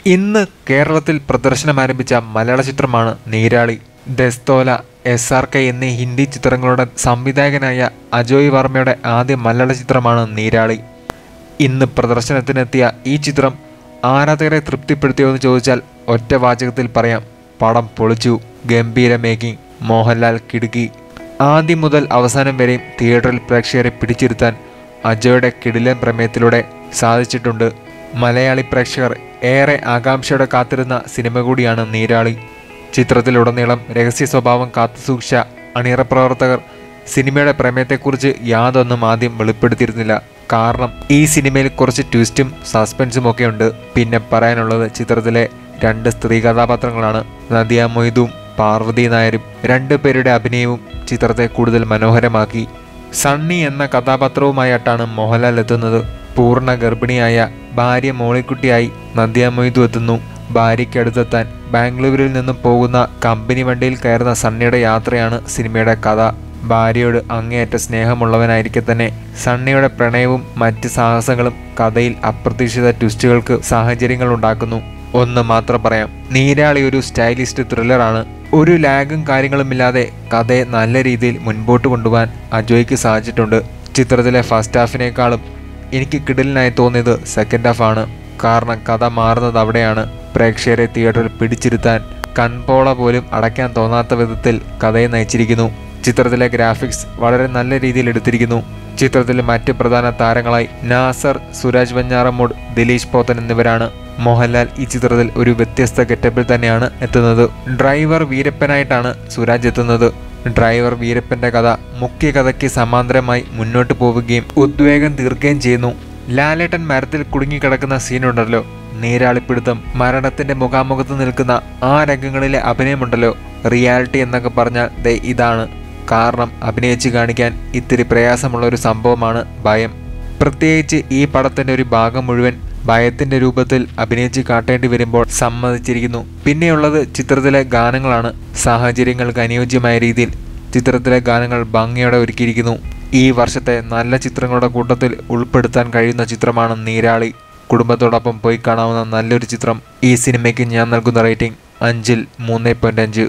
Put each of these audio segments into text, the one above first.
ഇന്ന് കേരളത്തിൽ പ്രദർശനം ആരംഭിച്ച മലയാള ചിത്രമാണ് നീരാളി ദസ്തോല എസ് ആർ കെ എന്നീ ഹിന്ദി ചിത്രങ്ങളുടെ സംവിധായകനായ അജോയ് വർമ്മയുടെ ആദ്യ മലയാള ചിത്രമാണ് നീരാളി ഇന്ന് പ്രദർശനത്തിനെത്തിയ ഈ ചിത്രം ആരാധകരെ തൃപ്തിപ്പെടുത്തിയോ എന്ന് ചോദിച്ചാൽ ഒറ്റ വാചകത്തിൽ പറയാം പടം പൊളിച്ചു ഗംഭീര മേക്കിംഗ് മോഹൻലാൽ കിടുക്കി ആദ്യം മുതൽ അവസാനം വരെയും തിയേറ്ററിൽ പ്രേക്ഷകരെ പിടിച്ചിരുത്താൻ അജയുടെ കിടിലൻ പ്രമേയത്തിലൂടെ സാധിച്ചിട്ടുണ്ട് മലയാളി പ്രേക്ഷകർ ഏറെ ആകാംക്ഷയോടെ കാത്തിരുന്ന സിനിമ കൂടിയാണ് നീരാളി ചിത്രത്തിലുടനീളം രഹസ്യ സ്വഭാവം കാത്തുസൂക്ഷിച്ച അണിയറ പ്രവർത്തകർ സിനിമയുടെ പ്രമേയത്തെക്കുറിച്ച് യാതൊന്നും ആദ്യം വെളിപ്പെടുത്തിയിരുന്നില്ല കാരണം ഈ സിനിമയിൽ കുറച്ച് ട്വിസ്റ്റും സസ്പെൻസും ഒക്കെ ഉണ്ട് പിന്നെ പറയാനുള്ളത് ചിത്രത്തിലെ രണ്ട് സ്ത്രീ കഥാപാത്രങ്ങളാണ് നദിയ മൊയ്തും പാർവതി നായരും രണ്ടുപേരുടെ അഭിനയവും ചിത്രത്തെ കൂടുതൽ മനോഹരമാക്കി സണ്ണി എന്ന കഥാപാത്രവുമായിട്ടാണ് മോഹൻലാൽ എത്തുന്നത് പൂർണ്ണ ഗർഭിണിയായ ഭാര്യ മോളിക്കുട്ടിയായി നദ്യ മൊയ്തു എത്തുന്നു ഭാര്യയ്ക്ക് അടുത്തെത്താൻ ബാംഗ്ലൂരിൽ നിന്നും പോകുന്ന കമ്പനി വണ്ടിയിൽ കയറുന്ന സണ്ണിയുടെ യാത്രയാണ് സിനിമയുടെ കഥ ഭാര്യയോട് അങ്ങേയറ്റ സ്നേഹമുള്ളവനായിരിക്കെ തന്നെ സണ്ണിയുടെ പ്രണയവും മറ്റ് സാഹസങ്ങളും കഥയിൽ അപ്രതീക്ഷിത ട്വിസ്റ്റുകൾക്ക് സാഹചര്യങ്ങൾ ഉണ്ടാക്കുന്നു ഒന്ന് മാത്രം പറയാം നീരാളി ഒരു സ്റ്റൈലിസ്റ്റ് ത്രില്ലറാണ് ഒരു ലാഗും കാര്യങ്ങളുമില്ലാതെ കഥയെ നല്ല രീതിയിൽ മുൻപോട്ട് കൊണ്ടുപോകാൻ അജോയ്ക്ക് സാധിച്ചിട്ടുണ്ട് ചിത്രത്തിലെ ഫസ്റ്റ് ഹാഫിനേക്കാളും എനിക്ക് കിടലിനായി തോന്നിയത് സെക്കൻഡ് ഹാഫ് ആണ് കാരണം കഥ മാറുന്നത് അവിടെയാണ് പ്രേക്ഷകരെ തിയേറ്ററിൽ പിടിച്ചിരുത്താൻ കൺപോള പോലും അടയ്ക്കാൻ തോന്നാത്ത വിധത്തിൽ കഥയെ നയിച്ചിരിക്കുന്നു ചിത്രത്തിലെ ഗ്രാഫിക്സ് വളരെ നല്ല രീതിയിൽ എടുത്തിരിക്കുന്നു ചിത്രത്തിലെ മറ്റ് പ്രധാന താരങ്ങളായി നാസർ സുരാജ് വഞ്ഞാറമ്മൂട് ദിലീഷ് പോത്തൻ എന്നിവരാണ് മോഹൻലാൽ ഈ ചിത്രത്തിൽ ഒരു വ്യത്യസ്ത ഗെറ്റപ്പിൽ തന്നെയാണ് എത്തുന്നത് ഡ്രൈവർ വീരപ്പനായിട്ടാണ് സുരാജ് എത്തുന്നത് ഡ്രൈവർ വീരപ്പന്റെ കഥ മുഖ്യ കഥയ്ക്ക് സമാന്തരമായി മുന്നോട്ട് പോവുകയും ഉദ്വേഗം തീർക്കുകയും ചെയ്യുന്നു ലാലേട്ടൻ മരത്തിൽ കുടുങ്ങിക്കിടക്കുന്ന സീനുണ്ടല്ലോ നീരാളിപ്പിടുത്തം മരണത്തിന്റെ മുഖാമുഖത്ത് നിൽക്കുന്ന ആ രംഗങ്ങളിലെ അഭിനയമുണ്ടല്ലോ റിയാലിറ്റി എന്നൊക്കെ പറഞ്ഞാൽ ദേ ഇതാണ് കാരണം അഭിനയിച്ച് കാണിക്കാൻ ഇത്തിരി പ്രയാസമുള്ള ഒരു സംഭവമാണ് ഭയം പ്രത്യേകിച്ച് ഈ പടത്തിന്റെ ഒരു ഭാഗം മുഴുവൻ ഭയത്തിന്റെ രൂപത്തിൽ അഭിനയിച്ച് കാട്ടേണ്ടി വരുമ്പോൾ സമ്മതിച്ചിരിക്കുന്നു പിന്നെയുള്ളത് ചിത്രത്തിലെ ഗാനങ്ങളാണ് സാഹചര്യങ്ങൾക്ക് അനുയോജ്യമായ രീതിയിൽ ചിത്രത്തിലെ ഗാനങ്ങൾ ഭംഗിയോടെ ഒരുക്കിയിരിക്കുന്നു ഈ വർഷത്തെ നല്ല ചിത്രങ്ങളുടെ കൂട്ടത്തിൽ ഉൾപ്പെടുത്താൻ കഴിയുന്ന ചിത്രമാണ് നീരാളി കുടുംബത്തോടൊപ്പം പോയി കാണാവുന്ന നല്ലൊരു ചിത്രം ഈ സിനിമയ്ക്ക് ഞാൻ നൽകുന്ന റേറ്റിംഗ് അഞ്ചിൽ മൂന്ന് പോയിന്റ് അഞ്ച്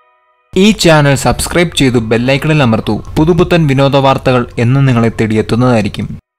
ഈ ചാനൽ സബ്സ്ക്രൈബ് ചെയ്തു ബെല്ലൈക്കണിൽ അമർത്തൂ പുതുപുത്തൻ വിനോദ വാർത്തകൾ എന്നും നിങ്ങളെ തേടിയെത്തുന്നതായിരിക്കും